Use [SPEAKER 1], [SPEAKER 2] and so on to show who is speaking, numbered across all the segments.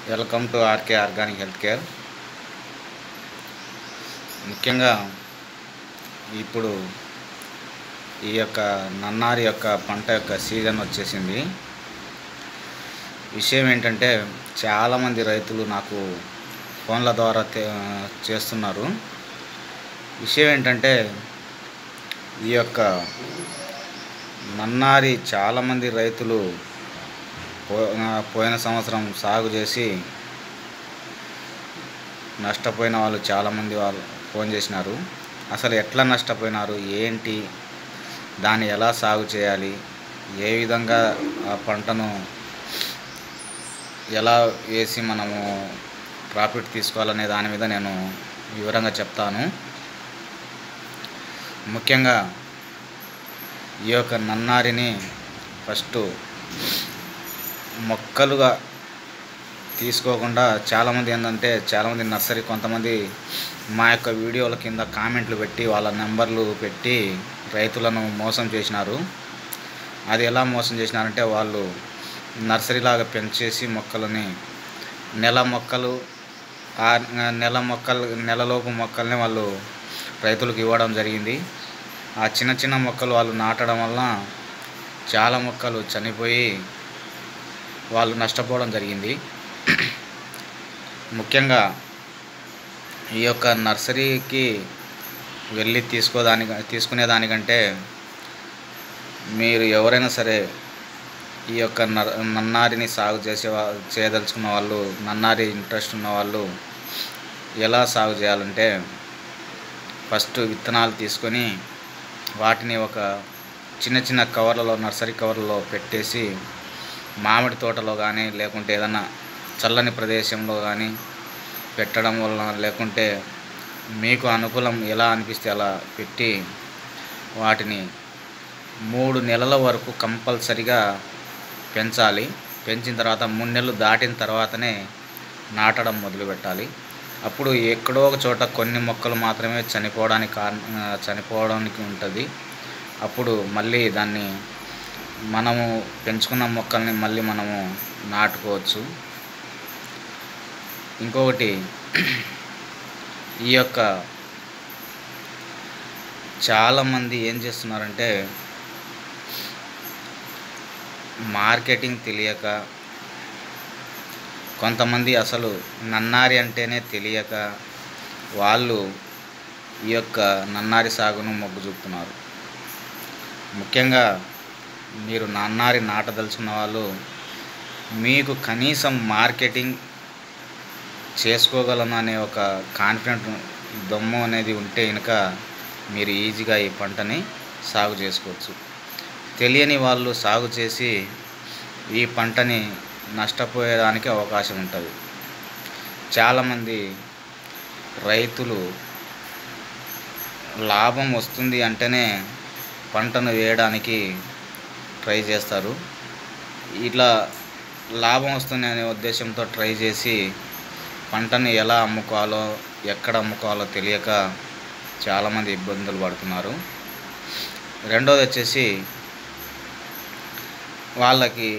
[SPEAKER 1] welcome to R K organic health care ముఖ్యంగా ఇప్పుడు ఈ యొక్క నన్నారి యొక్క పంట యొక్క సీజన్ వచ్చేసింది విషయం ఏంటంటే చాలామంది రైతులు నాకు ఫోన్ల ద్వారా తే- చేస్తున్నారు విషయం ఏంటంటే ఈ యొక్క నన్నారి చాలామంది రైతులు పో- ఆ, పోయిన సంవత్సరం సాగు చేసి నష్టపోయిన వాళ్ళు చాలామంది వాళ్ళు ఫోన్ చేసినారు అసలు ఎట్లా నష్టపోయినారు ఏంటి దాన్ని ఎలా సాగు చేయాలి ఏ విధంగా ఆ పంటను ఎలా వేసి మనము ప్రాఫిట్ తీసుకోవాలనే దాని మీద నేను వివరంగా చెప్తాను ముఖ్యంగా ఈ యొక్క నన్నారిని ఫస్ట్ మొక్కలుగా తీసుకోకుండా చాలామంది ఏంటంటే చాలామంది నర్సరీ కొంతమంది మా యొక్క వీడియోల కింద కామెంట్లు పెట్టి వాళ్ళ నెంబర్లు పెట్టి రైతులను మోసం చేసినారు అది ఎలా మోసం చేసినారంటే వాళ్ళు నర్సరీలాగా పెంచేసి మొక్కలని నెల మొక్కలు ఆ నెల మొక్కలు నెలలోపు మొక్కల్ని వాళ్ళు రైతులకు ఇవ్వడం జరిగింది ఆ చిన్న చిన్న మొక్కలు వాళ్ళు నాటడం వల్ల చాలా మొక్కలు చనిపోయి వాళ్ళు నష్టపోవడం జరిగింది ముఖ్యంగా ఈ యొక్క నర్సరీకి వెళ్ళి తీసుకోదాని తీసుకునేదానికంటే మీరు ఎవరైనా సరే ఈ యొక్క నర్ నన్నారిని సాగు చేసే వా చేయదలుచుకున్న వాళ్ళు నన్నారి ఇంట్రెస్ట్ ఉన్న వాళ్ళు ఎలా సాగు చేయాలంటే ఫస్ట్ విత్తనాలు తీసుకొని వాటిని ఒక చిన్న చిన్న కవర్లలో నర్సరీ కవర్లలో పెట్టేసి మామిడి తోటలో కానీ లేకుంటే ఏదన్నా చల్లని ప్రదేశంలో కానీ పెట్టడం వలన లేకుంటే మీకు అనుకూలం ఎలా అనిపిస్తే అలా పెట్టి వాటిని మూడు నెలల వరకు కంపల్సరిగా పెంచాలి పెంచిన తర్వాత మూడు నెలలు దాటిన తర్వాతనే నాటడం మొదలు పెట్టాలి అప్పుడు ఎక్కడో ఒక చోట కొన్ని మొక్కలు మాత్రమే చనిపోవడానికి కారణ ఆ, చనిపోవడానికి ఉంటుంది అప్పుడు మళ్ళీ దాన్ని మనము పెంచుకున్న మొక్కల్ని మళ్ళీ మనము నాటుకోవచ్చు ఇంకొకటి ఈ యొక్క చాలామంది ఏం చేస్తున్నారంటే మార్కెటింగ్ తెలియక కొంతమంది అసలు నన్నారి అంటేనే తెలియక వాళ్ళు ఈ యొక్క నన్నారి సాగును మొగ్గు చూపుతున్నారు ముఖ్యంగా మీరు నన్నారి నాటదలుచుకున్న వాళ్ళు మీకు కనీసం మార్కెటింగ్ చేసుకోగలను అనే ఒక కాన్ఫిడెంట్ దమ్ము అనేది ఉంటే కనుక మీరు ఈజీగా ఈ పంటని సాగు చేసుకోవచ్చు తెలియని వాళ్ళు సాగు చేసి ఈ పంటని నష్టపోయేదానికి అవకాశం ఉంటుంది చాలామంది రైతులు లాభం వస్తుంది అంటేనే పంటను వేయడానికి ట్రై చేస్తారు ఇట్లా లాభం వస్తుంది అనే ఉద్దేశంతో ట్రై చేసి పంటని ఎలా అమ్ముకోవాలో ఎక్కడ అమ్ముకోవాలో తెలియక చాలామంది ఇబ్బందులు పడుతున్నారు రెండోది వచ్చేసి వాళ్ళకి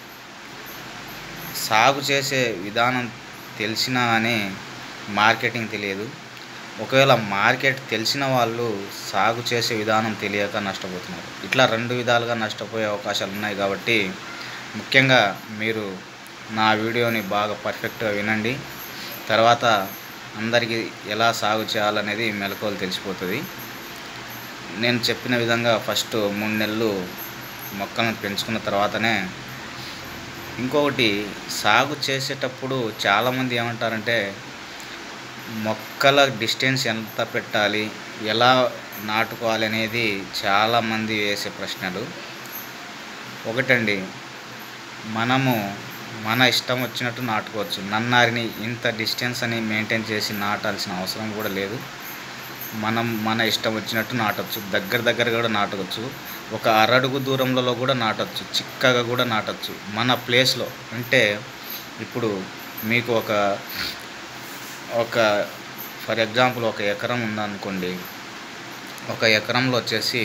[SPEAKER 1] సాగు చేసే విధానం తెలిసినా కానీ మార్కెటింగ్ తెలియదు ఒకవేళ మార్కెట్ తెలిసిన వాళ్ళు సాగు చేసే విధానం తెలియక నష్టపోతున్నారు ఇట్లా రెండు విధాలుగా నష్టపోయే అవకాశాలు ఉన్నాయి కాబట్టి ముఖ్యంగా మీరు నా వీడియోని బాగా పర్ఫెక్ట్గా వినండి తర్వాత అందరికీ ఎలా సాగు చేయాలనేది మెలకువలు తెలిసిపోతుంది నేను చెప్పిన విధంగా ఫస్ట్ మూడు నెలలు మొక్కలను పెంచుకున్న తర్వాతనే ఇంకొకటి సాగు చేసేటప్పుడు చాలామంది ఏమంటారంటే మొక్కల డిస్టెన్స్ ఎంత పెట్టాలి ఎలా నాటుకోవాలి అనేది చాలామంది వేసే ప్రశ్నలు ఒకటండి మనము మన ఇష్టం వచ్చినట్టు నాటుకోవచ్చు నన్నారిని ఇంత డిస్టెన్స్ అని మెయింటైన్ చేసి నాటాల్సిన అవసరం కూడా లేదు మనం మన ఇష్టం వచ్చినట్టు నాటొచ్చు దగ్గర దగ్గర కూడా నాటవచ్చు ఒక అరడుగు దూరంలో కూడా నాటొచ్చు చిక్కగా కూడా నాటొచ్చు మన ప్లేస్లో అంటే ఇప్పుడు మీకు ఒక ఒక ఫర్ ఎగ్జాంపుల్ ఒక ఎకరం ఉందనుకోండి ఒక ఎకరంలో వచ్చేసి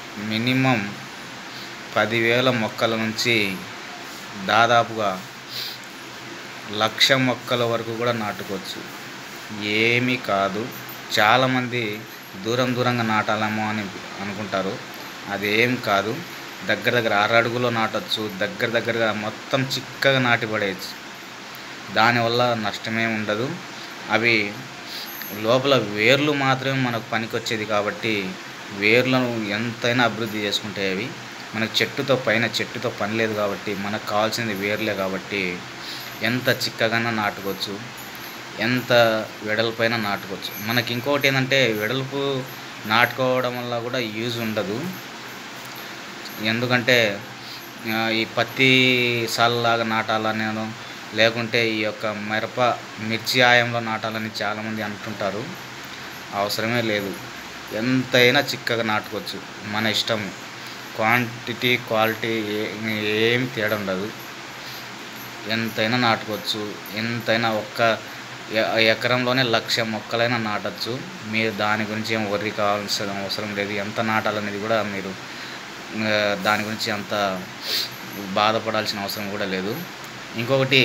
[SPEAKER 1] మినిమం పదివేల మొక్కల నుంచి దాదాపుగా లక్ష మొక్కల వరకు కూడా నాటుకోవచ్చు ఏమీ కాదు చాలామంది దూరం దూరంగా నాటాలేమో అని అనుకుంటారు అదేం కాదు దగ్గర దగ్గర ఆరు అడుగులో నాటొచ్చు దగ్గర దగ్గరగా మొత్తం చిక్కగా నాటి పడేయచ్చు దానివల్ల నష్టమే ఉండదు అవి లోపల వేర్లు మాత్రమే మనకు పనికొచ్చేది కాబట్టి వేర్లను ఎంతైనా అభివృద్ధి చేసుకుంటాయి అవి మనకు చెట్టుతో పైన చెట్టుతో పని లేదు కాబట్టి మనకు కావాల్సింది వేర్లే కాబట్టి ఎంత చిక్కగానే నాటుకోవచ్చు ఎంత వెడల్పైన నాటుకోవచ్చు మనకి ఇంకొకటి ఏంటంటే వెడల్పు నాటుకోవడం వల్ల కూడా యూజ్ ఉండదు ఎందుకంటే ఆ, ఈ పత్తి సాల్లాగా నాటాలని లేకుంటే ఈ యొక్క మిరప మిర్చి ఆయంలో నాటాలని చాలామంది అంటుంటారు అవసరమే లేదు ఎంతైనా చిక్కగా నాటుకోవచ్చు మన ఇష్టం క్వాంటిటీ క్వాలిటీ ఏ- ఏం తేడా ఉండదు ఎంతైనా నాటుకోవచ్చు ఎంతైనా ఒక్క ఎ- ఎకరంలోనే లక్ష మొక్కలైనా నాటచ్చు మీరు దాని గురించి ఏం వర్రీ కావాల్సిన అవసరం లేదు ఎంత నాటాలనేది కూడా మీరు ఆ, దాని గురించి అంత బాధపడాల్సిన అవసరం కూడా లేదు ఇంకొకటి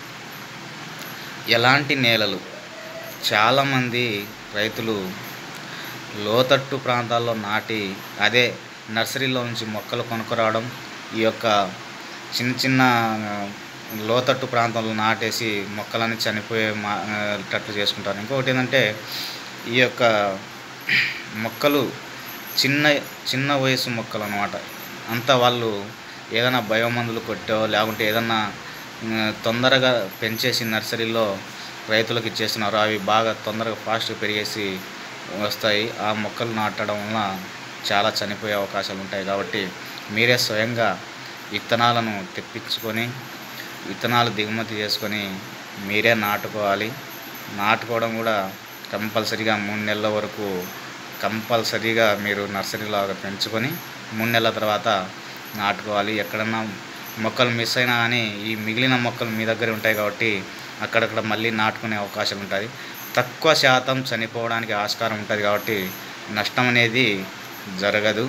[SPEAKER 1] ఎలాంటి నేలలు చాలామంది రైతులు లోతట్టు ప్రాంతాల్లో నాటి అదే నర్సరీలో నుంచి మొక్కలు కొనుక్కురావడం ఈ యొక్క చిన్న చిన్న ఆ, లోతట్టు ప్రాంతంలో నాటేసి మొక్కలన్నీ చనిపోయే మా ఆ, టట్లు చేసుకుంటారు ఇంకొకటి ఏంటంటే ఈ యొక్క మొక్కలు చిన్న చిన్న వయసు మొక్కలు అనమాట అంతా వాళ్ళు ఏదైనా బయోమందులు కొట్టో లేకుంటే ఏదన్నా ఆ, తొందరగా పెంచేసి నర్సరీలో రైతులకు ఇచ్చేస్తున్నారు అవి బాగా తొందరగా ఫాస్ట్గా పెరిగేసి వస్తాయి ఆ మొక్కలు నాటడం వలన చాలా చనిపోయే అవకాశాలు ఉంటాయి కాబట్టి మీరే స్వయంగా విత్తనాలను తెప్పించుకొని విత్తనాలు దిగుమతి చేసుకొని మీరే నాటుకోవాలి నాటుకోవడం కూడా కంపల్సరీగా మూడు నెలల వరకు కంపల్సరీగా మీరు నర్సరీలో పెంచుకొని మూడు నెలల తర్వాత నాటుకోవాలి ఎక్కడన్నా మొక్కలు మిస్ అయినా కానీ ఈ మిగిలిన మొక్కలు మీ దగ్గర ఉంటాయి కాబట్టి అక్కడక్కడ మళ్ళీ నాటుకునే అవకాశం ఉంటుంది తక్కువ శాతం చనిపోవడానికి ఆస్కారం ఉంటుంది కాబట్టి నష్టం అనేది జరగదు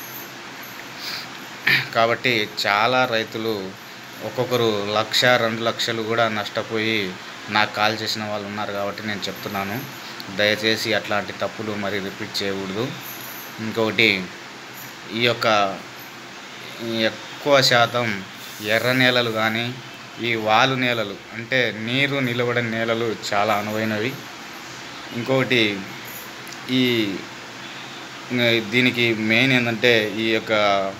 [SPEAKER 1] కాబట్టి చాలా రైతులు ఒక్కొక్కరు లక్ష రెండు లక్షలు కూడా నష్టపోయి నాకు కాల్ చేసిన వాళ్ళు ఉన్నారు కాబట్టి నేను చెప్తున్నాను దయచేసి అట్లాంటి తప్పులు మరి రిపీట్ చేయకూడదు ఇంకొకటి ఈ యొక్క ఈ ఎక్కువ శాతం ఎర్ర నేలలు కానీ ఈ వాలు నేలలు అంటే నీరు నిలబడని నేలలు చాలా అనువైనవి ఇంకొకటి ఈ దీనికి మెయిన్ ఏంటంటే ఈ యొక్క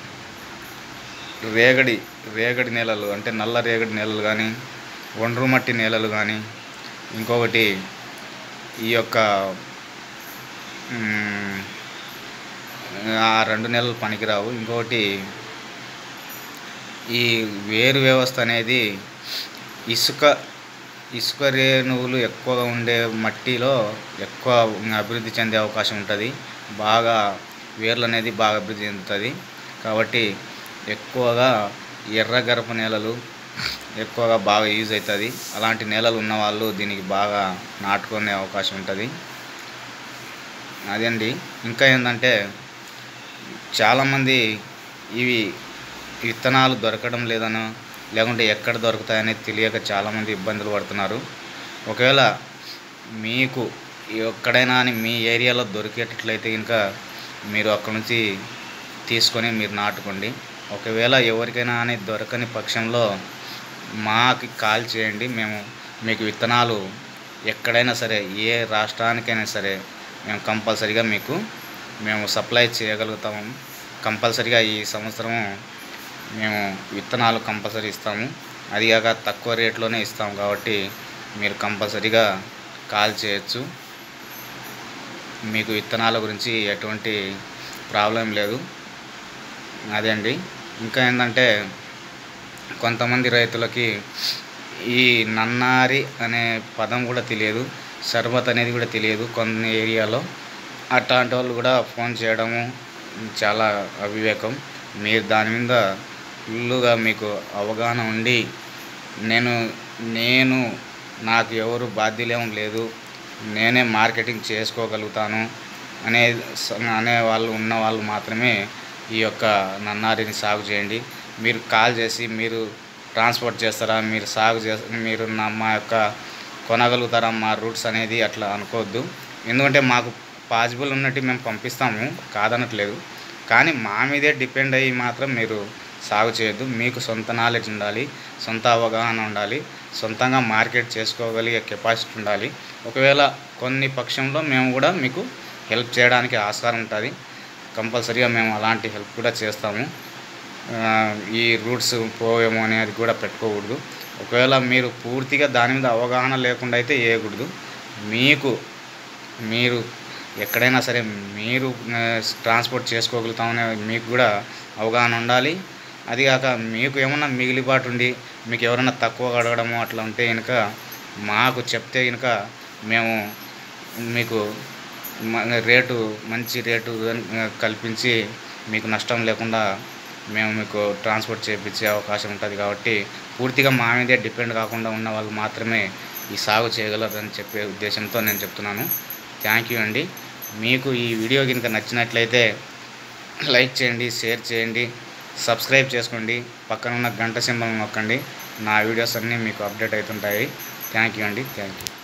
[SPEAKER 1] రేగడి రేగడి నేలలు అంటే నల్ల రేగడి నేలలు కానీ ఒండ్రు మట్టి నేలలు కానీ ఇంకొకటి ఈ యొక్క మ్, ఆ రెండు నెలలు పనికిరావు ఇంకొకటి ఈ వేరు వ్యవస్థ అనేది ఇసుక ఇసుక రేణువులు ఎక్కువగా ఉండే మట్టిలో ఎక్కువ అభివృద్ధి చెందే అవకాశం ఉంటుంది బాగా వేర్లు అనేది బాగా అభివృద్ధి చెందుతుంది కాబట్టి ఎక్కువగా ఎర్ర గరప నేలలు ఎక్కువగా బాగా యూజ్ అవుతుంది అలాంటి నేలలు ఉన్న వాళ్ళు దీనికి బాగా నాటుకునే అవకాశం ఉంటుంది అదండి ఇంకా ఏంటంటే చాలామంది ఇవి విత్తనాలు దొరకడం లేదనో లేకుంటే ఎక్కడ దొరుకుతాయనేది తెలియక చాలామంది ఇబ్బందులు పడుతున్నారు ఒకవేళ మీకు ఎక్కడైనా అని మీ ఏరియాలో దొరికేటట్లయితే ఇంకా మీరు అక్కడ నుంచి తీసుకొని మీరు నాటుకోండి ఒకవేళ ఎవరికైనా అని దొరకని పక్షంలో మాకు కాల్ చేయండి మేము మీకు విత్తనాలు ఎక్కడైనా సరే ఏ రాష్ట్రానికైనా సరే మేము కంపల్సరిగా మీకు మేము సప్లై చేయగలుగుతాము కంపల్సరిగా ఈ సంవత్సరం మేము విత్తనాలు కంపల్సరీ ఇస్తాము అది కాక తక్కువ రేట్లోనే ఇస్తాము కాబట్టి మీరు కంపల్సరీగా కాల్ చేయొచ్చు మీకు విత్తనాల గురించి ఎటువంటి ప్రాబ్లం లేదు అదే అండి ఇంకా ఏంటంటే కొంతమంది రైతులకి ఈ నన్నారి అనే పదం కూడా తెలియదు షర్బత్ అనేది కూడా తెలియదు కొన్ని ఏరియాలో అట్లాంటి వాళ్ళు కూడా ఫోన్ చేయడము చాలా అవివేకం మీరు దాని మీద ఫుల్లుగా మీకు అవగాహన ఉండి నేను నేను నాకు ఎవరు బాధ్యులేం లేదు నేనే మార్కెటింగ్ చేసుకోగలుగుతాను అనే స- అనే వాళ్ళు ఉన్న వాళ్ళు మాత్రమే ఈ యొక్క నన్నారిని సాగు చేయండి మీరు కాల్ చేసి మీరు ట్రాన్స్పోర్ట్ చేస్తారా మీరు సాగు చే మీరు నా మా యొక్క కొనగలుగుతారా మా రూట్స్ అనేది అట్లా అనుకోవద్దు ఎందుకంటే మాకు పాసిబుల్ ఉన్నట్టు మేము పంపిస్తాము కాదనట్లేదు కానీ మా మీదే డిపెండ్ అయ్యి మాత్రం మీరు సాగు చేయొద్దు మీకు సొంత నాలెడ్జ్ ఉండాలి సొంత అవగాహన ఉండాలి సొంతంగా మార్కెట్ చేసుకోగలిగే కెపాసిటీ ఉండాలి ఒకవేళ కొన్ని పక్షంలో మేము కూడా మీకు హెల్ప్ చేయడానికి ఆస్కారం ఉంటుంది కంపల్సరీగా మేము అలాంటి హెల్ప్ కూడా చేస్తాము ఆ, ఈ రూట్స్ పోవేమో అనేది కూడా పెట్టుకోకూడదు ఒకవేళ మీరు పూర్తిగా దాని మీద అవగాహన లేకుండా అయితే వేయకూడదు మీకు మీరు ఎక్కడైనా సరే మీరు ఆ, ట్రాన్స్పోర్ట్ చేసుకోగలుగుతామనే మీకు కూడా అవగాహన ఉండాలి అది కాక మీకు ఏమన్నా మిగిలిబాటు ఉండి మీకు ఎవరైనా తక్కువ అడగడము అట్లా ఉంటే కనుక మాకు చెప్తే కనుక మేము మీకు మ- రేటు మంచి రేటు ఆ, కల్పించి మీకు నష్టం లేకుండా మేము మీకు ట్రాన్స్పోర్ట్ చేయించే అవకాశం ఉంటుంది కాబట్టి పూర్తిగా మా మీదే డిపెండ్ కాకుండా ఉన్న వాళ్ళు మాత్రమే ఈ సాగు చేయగలరని చెప్పే ఉద్దేశంతో నేను చెప్తున్నాను థ్యాంక్ యూ అండి మీకు ఈ వీడియో కనుక నచ్చినట్లయితే లైక్ చేయండి షేర్ చేయండి సబ్స్క్రైబ్ చేసుకోండి పక్కన ఉన్న గంట సింబల్ నొక్కండి నా వీడియోస్ అన్నీ మీకు అప్డేట్ అవుతుంటాయి థ్యాంక్ యూ అండి థ్యాంక్ యూ